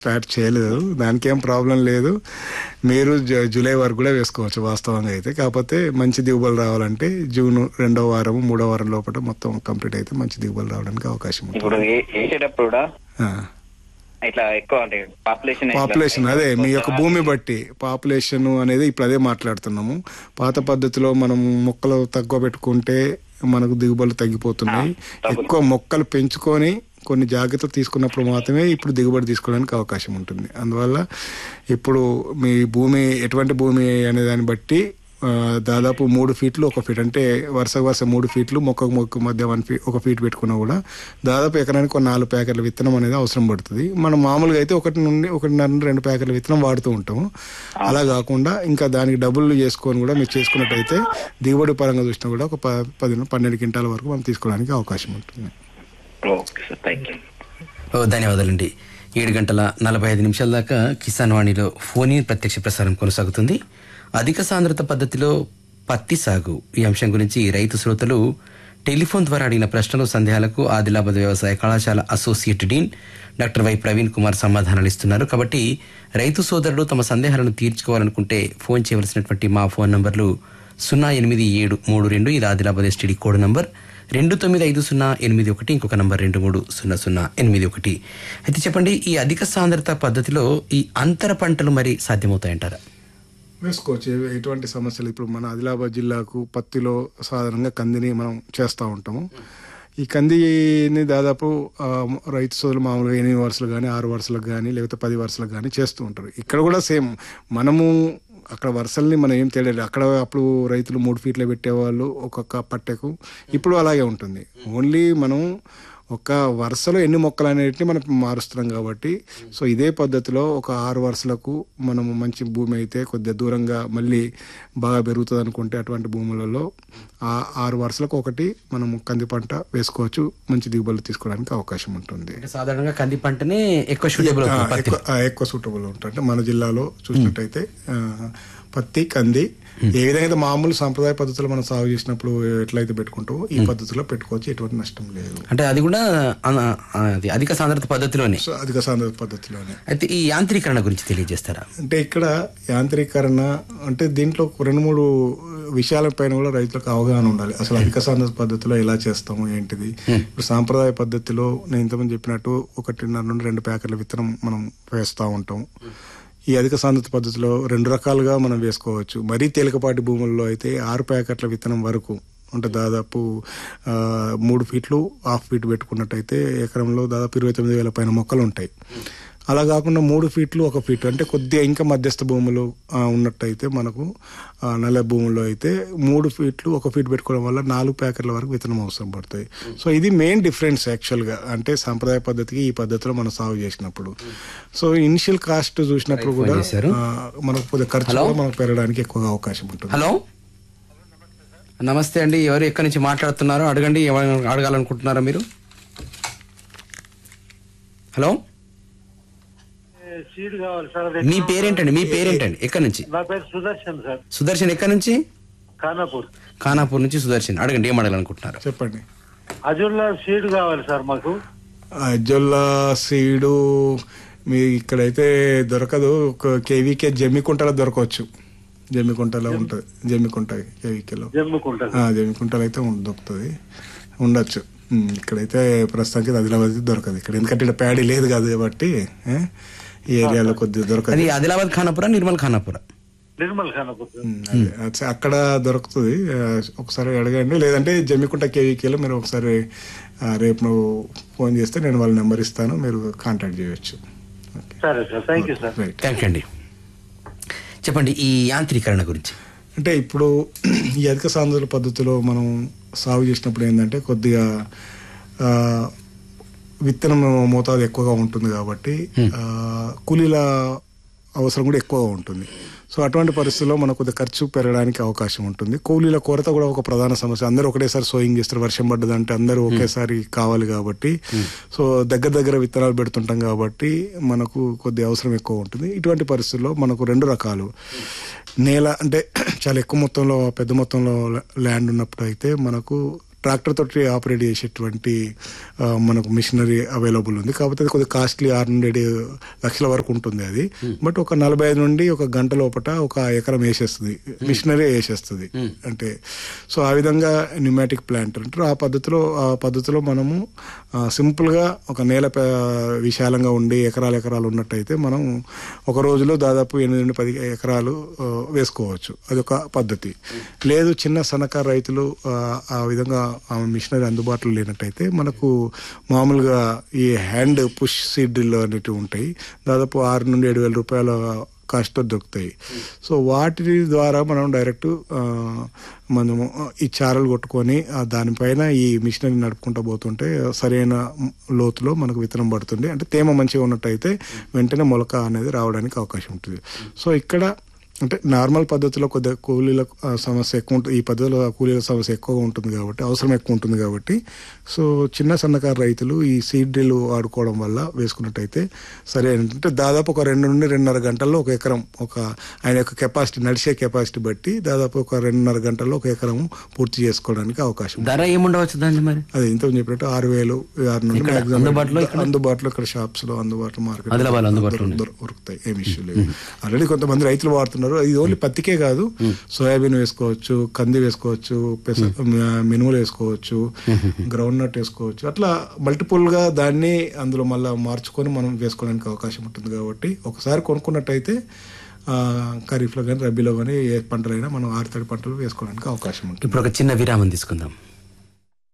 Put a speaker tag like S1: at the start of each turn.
S1: Start చేయలేదు దానికి ఏం ప్రాబ్లం లేదు మీరు జ- జూలై వరకు కూడా వేసుకోవచ్చు వాస్తవంగా అయితే కాకపోతే మంచి దిగుబడులు రావాలంటే జూన్ రెండో వారం మూడో వారం లోపల మొత్తం కంప్లీట్ అయితే మంచి దిగుబడులు రావడానికి అవకాశం ఉంది
S2: ఇప్పుడు ఏ- వేసేటప్పుడు కూడా
S1: ఆ.
S2: ఇట్లా ఎక్కువ అంటే పాపులేషన్
S1: పాపులేషన్ అదే మీ యొక్క భూమి బట్టి పాపులేషన్ అనేది ఇప్పుడు అదే మాట్లాడుతున్నాము పాత పద్ధతిలో మనం మొక్కలు తక్కువ పెట్టుకుంటే మనకు దిగుబడులు తగ్గిపోతున్నాయి ఎక్కువ మొక్కలు పెంచుకొని కొన్ని జాగ్రత్తలు తీసుకున్నప్పుడు మాత్రమే ఇప్పుడు దిగుబడి తీసుకోవడానికి అవకాశం ఉంటుంది అందువల్ల ఇప్పుడు మీ భూమి ఎటువంటి భూమి అనే దాన్ని బట్టి ఆ, దాదాపు మూడు ఫీట్లు ఒక ఫీట్ అంటే వరుస వరుస మూడు ఫీట్లు మొక్క మొక్క మధ్య వన్ ఫీట్ ఒక ఫీట్ పెట్టుకున్నా కూడా దాదాపు ఎకరానికి ఒక నాలుగు ప్యాకెట్ల విత్తనం అనేది అవసరం పడుతుంది మనం మామూలుగా అయితే ఒకటి నుండి ఒకటిన్నర నుండి రెండు ప్యాకెట్ల విత్తనం వాడుతూ ఉంటాము అలా కాకుండా ఇంకా దానికి డబ్బులు చేసుకొని కూడా మీరు చేసుకున్నట్టయితే దిగుబడి పరంగా చూసినా కూడా ఒక ప- పది పన్నెండు క్వింటాల వరకు మనం తీసుకోవడానికి అవకాశం ఉంటుంది
S2: ఓకే సార్ థ్యాంక్ యూ
S3: ఓ ధన్యవాదాలండి ఏడు గంటల నలభై ఐదు నిమిషాల దాకా కిసాన్ వాణిలో ఫోన్ ఇన్ ప్రత్యక్ష ప్రసారం కొనసాగుతుంది అధిక సాంద్రత పద్ధతిలో పత్తి సాగు ఈ అంశం గురించి రైతు శ్రోతలు టెలిఫోన్ ద్వారా అడిగిన ప్రశ్నలు సందేహాలకు ఆదిలాబాద్ వ్యవసాయ కళాశాల associate dean doctor Y Praveen Kumar సమాధానాలు ఇస్తున్నారు కాబట్టి రైతు సోదరులు తమ సందేహాలను తీర్చుకోవాలనుకుంటే ఫోన్ చేయవలసినటువంటి మా ఫోన్ నంబర్లు సున్నా ఎనిమిది ఏడు మూడు రెండు ఇది ఆదిలాబాద్ ఎస్టీడీ కోడ్ నంబర్ రెండు తొమ్మిది ఐదు సున్నా ఎనిమిది ఒకటి ఇంకొక నంబర్ రెండు మూడు సున్నా సున్నా ఎనిమిది ఒకటి అయితే చెప్పండి ఈ అధిక సాంద్రత పద్ధతిలో ఈ అంతర పంటలు మరి సాధ్యమవుతాయంటారా
S1: వేసుకోవచ్చు ఏ- ఎటువంటి సమస్యలు ఇప్పుడు మన ఆదిలాబాద్ జిల్లాకు పత్తిలో సాధారణంగా కందిని మనం చేస్తూ ఉంటాము ఈ కందిని దాదాపు ఆ, రైతు సోదరులు మామూలుగా ఎనిమిది వరుసలు కానీ ఆరు వరుసలకు కానీ లేకపోతే పది వరుసలకు కానీ చేస్తూ ఉంటారు ఇక్కడ కూడా సేమ్ మనము అక్కడ వరుసల్ని మనం ఏం తేడా లేదు. అక్కడ అప్పుడు రైతులు మూడు ఫీట్లు పెట్టేవాళ్ళు ఒక్కొక్క పట్టెకు ఇప్పుడు అలాగే ఉంటుంది ఓన్లీ మనం ఒక వరుసలో ఎన్ని మొక్కలు అనేటివి మనం మారుస్తున్నాం కాబట్టి సో ఇదే పద్ధతిలో ఒక ఆరు వరుసలకు మనం మంచి భూమి అయితే కొద్దిగా దూరంగా మళ్ళీ బాగా పెరుగుతుంది అనుకుంటే అటువంటి భూములలో ఆ ఆరు వరుసలకు ఒకటి మనం కంది పంట వేసుకోవచ్చు మంచి దిగుబడులు తీసుకోవడానికి అవకాశం ఉంటుంది
S3: అంటే సాధారణంగా కంది పంటనే ఎక్కువ సూటబుల్
S1: ఆ,
S3: అవుతుంది పత్తి
S1: ఎక్కువ ఆ, ఎక్కువ సూటబుల్ ఉంటుంది అంటే మన జిల్లాలో చూసినట్టయితే ఆ, పత్తి కంది ఏ విధంగా అయితే మామూలు సాంప్రదాయ పద్ధతిలో మనం సాగు చేసినప్పుడు ఎట్లయితే పెట్టుకుంటామో ఈ పద్ధతిలో పెట్టుకోవచ్చు ఎటువంటి నష్టం లేదు
S3: అంటే అది కూడా అన- అది అధిక సాంద్రత పద్ధతిలోనే
S1: సో అధిక సాంద్రత పద్ధతిలోనే
S3: అయితే ఈ యాంత్రీకరణ గురించి తెలియజేస్తారా
S1: అంటే ఇక్కడ యాంత్రీకరణ అంటే దీంట్లో ఒక రెండు మూడు విషయాలపైన కూడా రైతులకు అవగాహన ఉండాలి అసలు అధిక సాంద్రత పద్ధతిలో ఎలా చేస్తాము ఏంటిది ఇప్పుడు సాంప్రదాయ పద్ధతిలో నేను ఇంతకుముందు చెప్పినట్టు ఒకటిన్నర నుండి రెండు ప్యాకెట్ల విత్తనం మనం వేస్తూ ఉంటాం ఈ అధిక సాంద్రత పద్ధతిలో రెండు రకాలుగా మనం వేసుకోవచ్చు మరీ తేలికపాటి భూముల్లో అయితే ఆరు ప్యాకెట్ల విత్తనం వరకు అంటే దాదాపు ఆ, మూడు ఫీట్లు హాఫ్ ఫీట్ పెట్టుకున్నట్టయితే ఎకరంలో దాదాపు ఇరవై తొమ్మిది వేల పైన మొక్కలు ఉంటాయి అలా కాకుండా మూడు ఫీట్లు ఒక ఫీట్ అంటే కొద్దిగా ఇంకా మధ్యస్థ భూములు ఆ, ఉన్నట్టయితే మనకు ఆ, నల్ల భూముల్లో అయితే మూడు ఫీట్లు ఒక ఫీట్ పెట్టుకోవడం వల్ల నాలుగు ప్యాకెట్ల వరకు విత్తనం అవసరం పడతాయి సో ఇది మెయిన్ డిఫరెన్స్ యాక్చువల్గా అంటే సాంప్రదాయ పద్ధతికి ఈ పద్ధతిలో మనం సాగు చేసినప్పుడు సో ఇనిషియల్ కాస్ట్ చూసినప్పుడు కూడా
S3: చేశారు.
S1: ఆ, మనకు కొద్దిగా ఖర్చు కూడా మనకు పెరగడానికి ఎక్కువగా అవకాశం ఉంటుంది
S3: హలో నమస్తే అండి ఎవరు ఎక్కడి నుంచి మాట్లాడుతున్నారో అడగండి ఎవరు అడగాలనుకుంటున్నారా మీరు హలో
S4: సీడ్ కావాలి సార్ అది
S3: మీ పేరేంటండి మీ పేరేంటండి ఎక్కడి నుంచి
S4: నా పేరు సుదర్శన్ సార్
S3: సుదర్శన్ ఎక్కడి నుంచి
S4: ఖానాపూర్
S3: ఖానాపూర్ నుంచి సుదర్శన్ అడగండి ఏం అడగాలనుకుంటున్నారు
S1: చెప్పండి
S4: అజుల్లా సీడ్ కావాలి సార్ మాకు
S1: అజ్జొల్లా సీడు మీ ఇక్కడైతే దొరకదు ఒక కేవీకే జమ్మికుంటలో దొరకవచ్చు జమ్మికుంటలో ఉంటుంది జమ్మికుంట కేవీకేలో
S4: జమ్ముకుంటారు
S1: ఆ, జమ్మికుంటలో అయితే ఉం- దొరుకుతుంది ఉండొచ్చు ఉమ్, ఇక్కడైతే ప్రస్తుతానికి ఆదిలాబాద్ అయితే దొరకదు ఇక్కడ ఎందుకంటే ఇక్కడ ప్యాడీ లేదు కదా కాబట్టి ఏ, ఈ ఏరియాలో కొద్దిగా దొరకదు
S3: అది ఆదిలాబాద్ ఖానాపుర నిర్మల్ ఖానాపుర
S4: నిర్మల్ ఖానాపూర్ సార్
S1: ఉమ్, అదే. అచ్చా, అక్కడ దొరుకుతుంది ఆ, ఒకసారి అడగండి లేదంటే జమ్మికుంట కేవీకేలో మీరు ఒకసారి ఆ, రేపు నువ్వు ఫోన్ చేస్తే నేను వాళ్ళ నెంబర్ ఇస్తాను మీరు కాంటాక్ట్ చేయొచ్చు ఓకే
S4: సరే sir thank you sir
S1: right
S3: thank you అండి చెప్పండి ఈ యాంత్రీకరణ గురించి
S1: అంటే ఇప్పుడు ఈ అధిక సాంద్రత పద్ధతిలో మనం సాగు చేసినప్పుడు ఏంటంటే కొద్దిగా ఆ, విత్తనం మోతాదు ఎక్కువగా ఉంటుంది కాబట్టి ఆ, కూలీల అవసరం కూడా ఎక్కువగా ఉంటుంది సో అటువంటి పరిస్థితుల్లో మనకు కొద్దిగా ఖర్చు పెరగడానికి అవకాశం ఉంటుంది కూలీల కొరత కూడా ఒక ప్రధాన సమస్య అందరూ ఒకటేసారి సోయింగ్ చేస్తారు వర్షం పడ్డదంటే అందరూ ఒకేసారి కావాలి కాబట్టి సో దగ్గర దగ్గర విత్తనాలు పెడుతుంటాం కాబట్టి మనకు కొద్ది అవసరం ఎక్కువ ఉంటుంది ఇటువంటి పరిస్థితుల్లో మనకు రెండు రకాలు నేల అంటే చాలా ఎక్కువ మొత్తంలో పెద్ద మొత్తంలో ల్యాండ్ ఉన్నప్పుడు అయితే మనకు ట్రాక్టర్ తోటి ఆపరేట్ చేసేటువంటి ఆ, మనకు మిషనరీ అవైలబుల్ ఉంది కాకపోతే అది కొద్దిగా కాస్ట్లీ ఆరు నుండి ఏడు లక్షల వరకు ఉంటుంది అది బట్ ఒక నలభై ఐదు నుండి ఒక గంట లోపట ఒక ఎకరం వేసేస్తుంది మిషనరీ వేసేస్తుంది అంటే సో ఆ విధంగా న్యూమాటిక్ ప్లాంట్ అంటారు ఆ పద్ధతిలో ఆ పద్ధతిలో మనము ఆ, సింపుల్ గా ఒక నేల ప- విశాలంగా ఉండి ఎకరాలు ఎకరాలు ఉన్నట్టయితే మనం ఒక రోజులో దాదాపు ఎనిమిది నుండి పది ఎకరాలు ఆ, వేసుకోవచ్చు అదొక పద్ధతి లేదు చిన్న సన్నకారు రైతులు ఆ, ఆ విధంగా ఆ మిషనరీ అందుబాటులో లేనట్టయితే మనకు మామూలుగా ఈ హ్యాండ్ పుష్ సీడ్ డ్రిల్ అనేటివి ఉంటాయి దాదాపు ఆరు నుండి ఏడు వేల రూపాయల కాస్ట్తో దొరుకుతాయి సో వాటి ద్వారా మనం డైరెక్ట్ ఆ, మనము ఈ చారలు కొట్టుకొని ఆ దానిపైన ఈ మిషనరీ నడుపుకుంటూ పోతుంటే సరైన లోతులో మనకు విత్తనం పడుతుంది అంటే తేమ మంచిగా ఉన్నట్టయితే వెంటనే మొలక అనేది రావడానికి అవకాశం ఉంటుంది సో ఇక్కడ అంటే నార్మల్ పద్ధతిలో కొద్దిగా కూలీల ఆ, సమస్య ఎక్కువ ఉంటుంది ఈ పద్ధతిలో కూలీల సమస్య ఎక్కువగా ఉంటుంది కాబట్టి అవసరం ఎక్కువ ఉంటుంది కాబట్టి సో చిన్న సన్నకారు రైతులు ఈ సీడ్ డ్రిల్ వాడుకోవడం వల్ల వేసుకున్నట్టయితే సరే అంటే దాదాపు ఒక రెండు నుండి రెండున్నర గంటల్లో ఒక ఎకరం ఒక ఆయన యొక్క కెపాసిటీ నడిచే కెపాసిటీ బట్టి దాదాపు ఒక రెండున్నర గంటల్లో ఒక ఎకరం పూర్తి చేసుకోవడానికి అవకాశం ఉంది.
S3: ధర ఏముండవచ్చు దాన్ని మరి
S1: అదే ఇంత చెప్పినట్టు ఆరు వేలు ఆరు నుండి
S3: ఇక్కడ
S1: maximum
S3: అందుబాటులో ఇక్కడ?
S1: అందుబాటులో ఇక్కడ షాప్స్ లో అందుబాటులో మార్కెట్
S3: ఆదిలాబాద్ అందుబాటులో ఉన్నాయి.
S1: దొరుకుతాయి ఏమి ఇష్యూ లేదు ఆల్రెడీ కొంతమంది రైతులు వాడుతున్నారు ఇది ఓన్లీ పత్తికే కాదు సోయాబీన్ వేసుకోవచ్చు కంది వేసుకోవచ్చు పెస మినుములు వేసుకోవచ్చు గ్రౌండ్ నట్ వేసుకోవచ్చు అట్లా మల్టిపుల్ గా దాన్ని అందులో మళ్ళీ మార్చుకొని మనం వేసుకోవడానికి అవకాశం ఉంటుంది కాబట్టి ఒకసారి కొనుక్కున్నట్టయితే ఆ, ఖరీఫ్లో కానీ రబీలో కానీ ఏ పంటలైనా మనం ఆరుతడి పంటలు వేసుకోవడానికి అవకాశం ఉంటుంది
S3: ఇప్పుడు ఒక చిన్న విరామం తీసుకుందాం